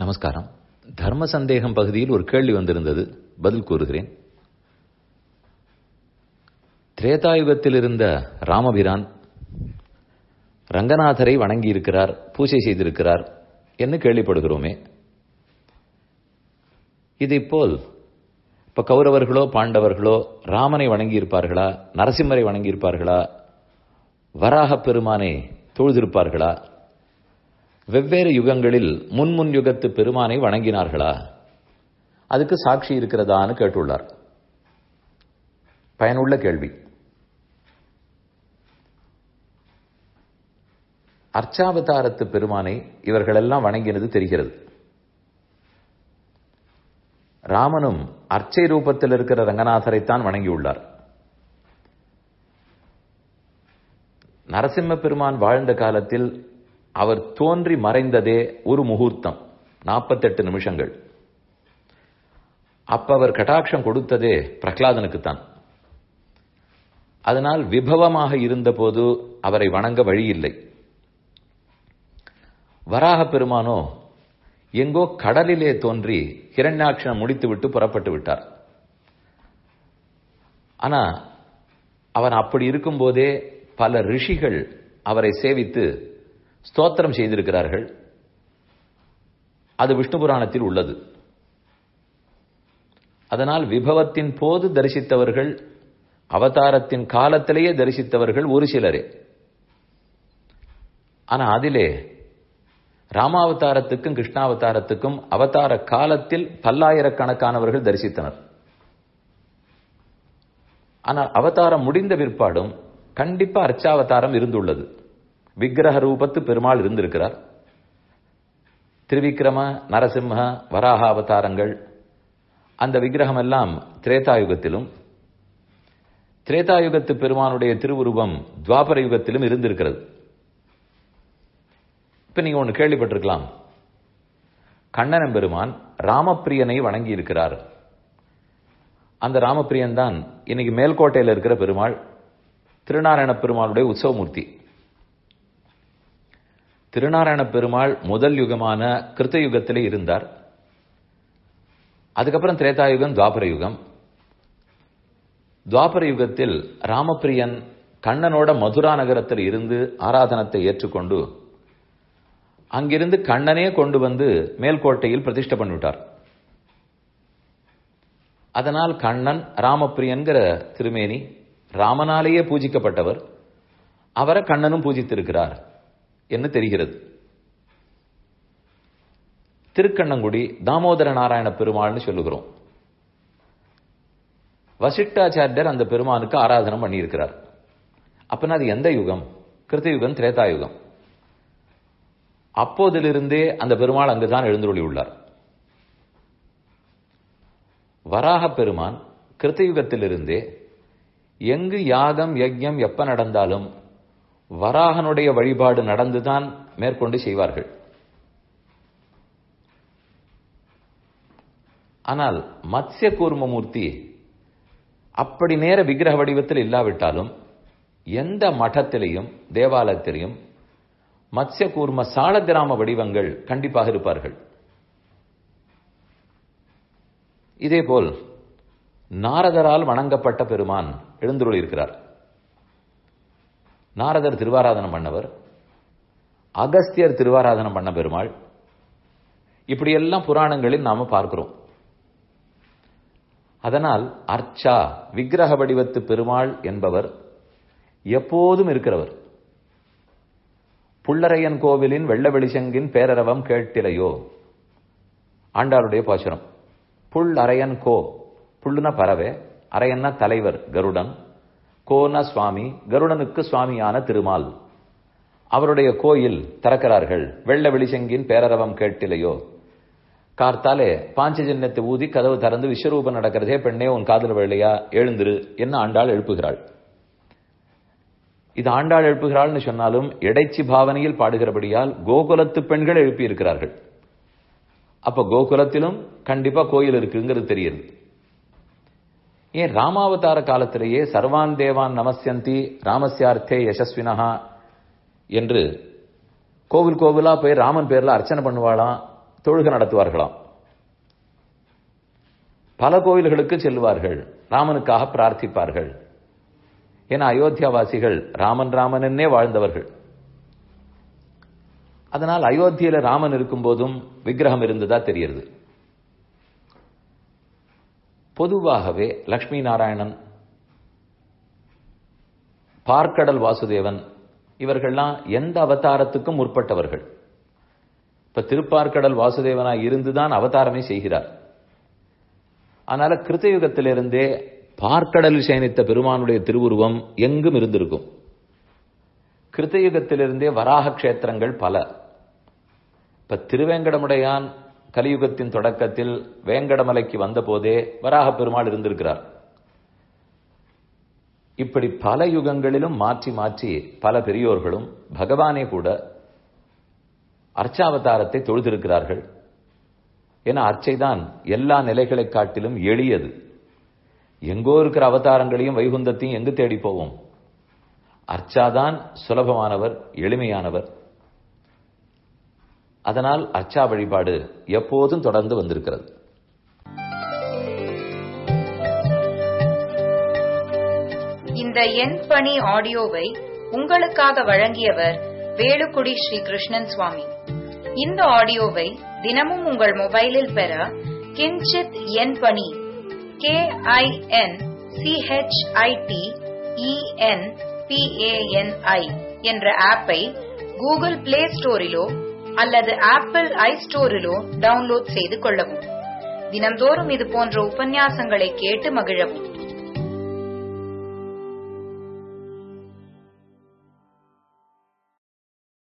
நமஸ்காரம் தர்ம சந்தேகம் பகுதியில் ஒரு கேள்வி வந்திருந்தது பதில் கூறுகிறேன் திரேதாயுகத்தில் இருந்த ராமபிரான் ரங்கநாதரை வணங்கியிருக்கிறார் பூஜை செய்திருக்கிறார் என்று கேள்விப்படுகிறோமே இதைப்போல் இப்ப கௌரவர்களோ பாண்டவர்களோ ராமனை வணங்கியிருப்பார்களா நரசிம்மரை வணங்கியிருப்பார்களா வராக பெருமானை தொழுதிருப்பார்களா வெவ்வேறு யுகங்களில் முன்முன் யுகத்து பெருமானை வணங்கினார்களா அதுக்கு சாட்சி இருக்கிறதான்னு கேட்டுள்ளார் பயனுள்ள கேள்வி அர்ச்சாவதாரத்து பெருமானை இவர்களெல்லாம் வணங்கினது தெரிகிறது ராமனும் அர்ச்சை ரூபத்தில் இருக்கிற ரங்கநாதரைத்தான் வணங்கியுள்ளார் நரசிம்ம பெருமான் வாழ்ந்த காலத்தில் அவர் தோன்றி மறைந்ததே ஒரு முகூர்த்தம் நாற்பத்தெட்டு நிமிஷங்கள் அப்ப அவர் கட்டாட்சம் கொடுத்ததே பிரகலாதனுக்குத்தான் அதனால் விபவமாக இருந்தபோது அவரை வணங்க வழியில்லை வராக பெருமானோ எங்கோ கடலிலே தோன்றி ஹிரண்யாட்சணம் முடித்துவிட்டு புறப்பட்டு விட்டார் ஆனா அவன் அப்படி இருக்கும்போதே பல ரிஷிகள் அவரை சேவித்து ஸ்தோத்திரம் செய்திருக்கிறார்கள் அது விஷ்ணு புராணத்தில் உள்ளது அதனால் விபவத்தின் போது தரிசித்தவர்கள் அவதாரத்தின் காலத்திலேயே தரிசித்தவர்கள் ஒரு சிலரே ஆனா அதிலே ராமாவதாரத்துக்கும் கிருஷ்ணாவதாரத்துக்கும் அவதார காலத்தில் பல்லாயிரக்கணக்கானவர்கள் தரிசித்தனர் ஆனால் அவதாரம் முடிந்த பிற்பாடும் கண்டிப்பா அர்ச்சாவதாரம் இருந்துள்ளது விக்கிரக ரூபத்து பெருமாள் இருந்திருக்கிறார் திருவிக்கிரம நரசிம்ம வராக அவதாரங்கள் அந்த விக்கிரகம் எல்லாம் திரேதாயுகத்திலும் திரேதாயுகத்து பெருமானுடைய திருவுருவம் துவாபர யுகத்திலும் இருந்திருக்கிறது இப்ப நீங்க ஒன்று கேள்விப்பட்டிருக்கலாம் கண்ணனம் பெருமான் ராமப்பிரியனை வணங்கி இருக்கிறார் அந்த ராமப்பிரியன் தான் இன்னைக்கு மேல்கோட்டையில் இருக்கிற பெருமாள் திருநாராயண பெருமாளுடைய உற்சவமூர்த்தி திருநாராயண பெருமாள் முதல் யுகமான கிருத்த யுகத்திலே இருந்தார் அதுக்கப்புறம் திரேதாயுகம் துவாபர யுகம் துவாபர யுகத்தில் ராமப்பிரியன் கண்ணனோட மதுரா நகரத்தில் இருந்து ஆராதனத்தை ஏற்றுக்கொண்டு அங்கிருந்து கண்ணனே கொண்டு வந்து மேல்கோட்டையில் பிரதிஷ்டை பண்ணிவிட்டார் அதனால் கண்ணன் ராமப்பிரியன்கிற திருமேனி ராமனாலேயே பூஜிக்கப்பட்டவர் அவரை கண்ணனும் பூஜித்திருக்கிறார் என்று தெரிகிறது திருக்கண்ணங்குடி தாமோதர நாராயண பெருமாள்னு சொல்லுகிறோம் வசிஷ்டாச்சாரியர் அந்த பெருமானுக்கு ஆராதனம் பண்ணியிருக்கிறார் அப்பனா அது எந்த யுகம் கிருத்தயுகம் திரேதாயுகம் அப்போதிலிருந்தே அந்த பெருமாள் அங்குதான் எழுந்துள்ளி உள்ளார் வராக பெருமான் கிருத்தயுகத்திலிருந்தே எங்கு யாகம் யஜ்யம் எப்ப நடந்தாலும் வராகனுடைய வழிபாடு நடந்துதான் மேற்கொண்டு செய்வார்கள் ஆனால் மத்ய கூர்மமூர்த்தி அப்படி நேர விக்கிரக வடிவத்தில் இல்லாவிட்டாலும் எந்த மഠத்திலையும் தேவாலயத்திலையும் மத்ய கூர்ம சால கிராம வடிவங்கள் கண்டிப்பாக இருப்பார்கள் இதேபோல் நாரதரால் வணங்கப்பட்ட பெருமான் எழுந்துருள் இருக்கிறார் நாரதர் திருவாராதனம் பண்ணவர் அகஸ்தியர் திருவாராதனம் பண்ண பெருமாள் இப்படியெல்லாம் புராணங்களில் நாம பார்க்கிறோம் அதனால் அர்ச்சா விக்கிரக வடிவத்து பெருமாள் என்பவர் எப்போதும் இருக்கிறவர் புள்ளரையன் கோவிலின் வெள்ள வெளிச்சங்கின் பேரரவம் கேட்டிலையோ ஆண்டாளுடைய பாசுரம் புல் அரையன் கோ புல்லுன பறவை அரையன்னா தலைவர் கருடன் கோன சுவாமி கருடனுக்கு சுவாமியான திருமால் அவருடைய கோயில் திறக்கிறார்கள் வெள்ள வெளிச்சங்கின் பேரரவம் கேட்டிலையோ கார்த்தாலே பாஞ்சஜன்யத்தை ஊதி கதவு திறந்து விஸ்வரூபம் நடக்கிறதே பெண்ணே உன் காதல் வேலையா எழுந்திரு என்ன ஆண்டாள் எழுப்புகிறாள் இது ஆண்டாள் எழுப்புகிறாள்னு சொன்னாலும் இடைச்சி பாவனையில் பாடுகிறபடியால் கோகுலத்து பெண்கள் எழுப்பி இருக்கிறார்கள் அப்ப கோகுலத்திலும் கண்டிப்பா கோயில் இருக்குங்கிறது தெரியுது ஏன் ராமாவதார காலத்திலேயே சர்வான் தேவான் நமஸ்யந்தி ராமஸ்யார்த்தே யசஸ்வினஹா என்று கோவில் கோவிலா போய் ராமன் பேர்ல அர்ச்சனை பண்ணுவாளாம் தொழுகை நடத்துவார்களாம் பல கோயில்களுக்கு செல்வார்கள் ராமனுக்காக பிரார்த்திப்பார்கள் ஏன்னா அயோத்தியாவாசிகள் ராமன் ராமனன்னே வாழ்ந்தவர்கள் அதனால் அயோத்தியில ராமன் இருக்கும் போதும் விக்கிரகம் இருந்ததா தெரியுது பொதுவாகவே லக்ஷ்மி நாராயணன் பார்க்கடல் வாசுதேவன் இவர்கள்லாம் எந்த அவதாரத்துக்கும் முற்பட்டவர்கள் இப்ப திருப்பார்க்கடல் வாசுதேவனா இருந்துதான் அவதாரமே செய்கிறார் அதனால கிருத்தயுகத்திலிருந்தே பார்க்கடலில் சயனித்த பெருமானுடைய திருவுருவம் எங்கும் இருந்திருக்கும் கிருத்தயுகத்திலிருந்தே வராக கஷேத்திரங்கள் பல இப்ப திருவேங்கடமுடையான் கலியுகத்தின் தொடக்கத்தில் வேங்கடமலைக்கு வந்த போதே வராக பெருமாள் இருந்திருக்கிறார் இப்படி பல யுகங்களிலும் மாற்றி மாற்றி பல பெரியோர்களும் பகவானே கூட அர்ச்சாவதாரத்தை தொழுதிருக்கிறார்கள் என அர்ச்சைதான் எல்லா நிலைகளை காட்டிலும் எளியது எங்கோ இருக்கிற அவதாரங்களையும் வைகுந்தத்தையும் எங்கு தேடி போவோம் அர்ச்சாதான் சுலபமானவர் எளிமையானவர் அதனால் அர்ச்சா வழிபாடு எப்போதும் தொடர்ந்து வந்திருக்கிறது இந்த எண் பணி ஆடியோவை உங்களுக்காக வழங்கியவர் வேலுக்குடி ஸ்ரீ கிருஷ்ணன் சுவாமி இந்த ஆடியோவை தினமும் உங்கள் மொபைலில் பெற கிஞ்சித் எண் பணி கே ஐ என் சிஹெச்ஐடி இஎன் பிஏஎன்ஐ என்ற ஆப்பை கூகுள் பிளே ஸ்டோரிலோ அல்லது ஆப்பிள் ஐ ஸ்டோரிலோ டவுன்லோட் செய்து கொள்ளவும் தினம்தோறும் இது போன்ற உபன்யாசங்களை கேட்டு மகிழவும்